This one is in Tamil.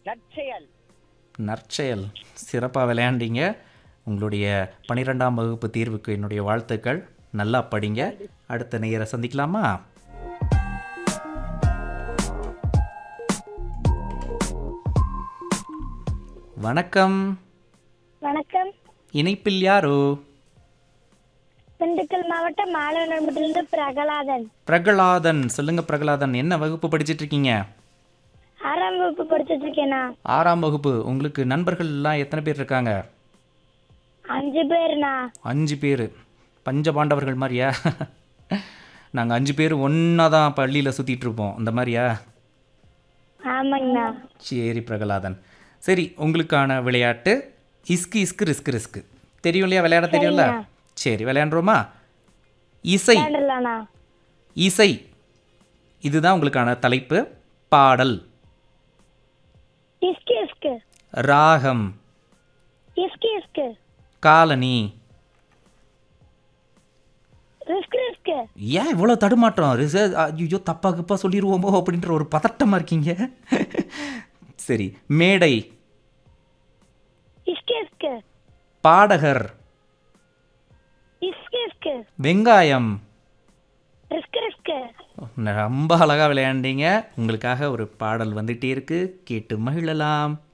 நற்செயல் நற்செயல் சிறப்பாக விளையாண்டீங்க உங்களுடைய பன்னிரெண்டாம் வகுப்பு தீர்வுக்கு என்னுடைய வாழ்த்துக்கள் நல்லா படிங்க அடுத்த நேயரை சந்திக்கலாமா வணக்கம் வணக்கம் இணைப்பில் யாரோ திண்டுக்கல் மாவட்டம் மாலவனம்பட்டிலிருந்து பிரகலாதன் பிரகலாதன் சொல்லுங்க பிரகலாதன் என்ன வகுப்பு படிச்சிட்டு இருக்கீங்க ஆறாம் வகுப்பு படிச்சிட்டு இருக்கேனா ஆறாம் வகுப்பு உங்களுக்கு நண்பர்கள் எல்லாம் எத்தனை பேர் இருக்காங்க அஞ்சு பேர்ண்ணா அஞ்சு பேர் பஞ்ச பாண்டவர்கள் மாதிரியா நாங்கள் அஞ்சு பேர் ஒன்றா தான் பள்ளியில் சுற்றிட்டு இருப்போம் அந்த மாதிரியா ஆமாங்கண்ணா சரி பிரகலாதன் சரி உங்களுக்கான விளையாட்டு இஸ்கு இஸ்கு ரிஸ்க் ரிஸ்க் தெரியும் இல்லையா விளையாட தெரியும்ல சரி விளையாண்டுருவோமா இசை விளையாண்டுலாண்ணா இசை இதுதான் உங்களுக்கான தலைப்பு பாடல் இஸ்கு இஸ்கு ராகம் இஸ்கு இஸ்கு காலனி ரிஸ்க் ரிஸ்க் ஏன் இவ்வளோ தடுமாற்றம் ரிச ஐயோ தப்பா கிப்பா சொல்லிடுவோமோ அப்படின்ற ஒரு பதட்டமாக இருக்கீங்க சரி மேடை இஸ்கு இஸ்கு பாடகர் இஸ்கு இஸ்கு வெங்காயம் ரிஸ்க் ரிஸ்க் ரொம்ப அழகாக விளையாண்டீங்க உங்களுக்காக ஒரு பாடல் வந்துகிட்டே இருக்கு கேட்டு மகிழலாம்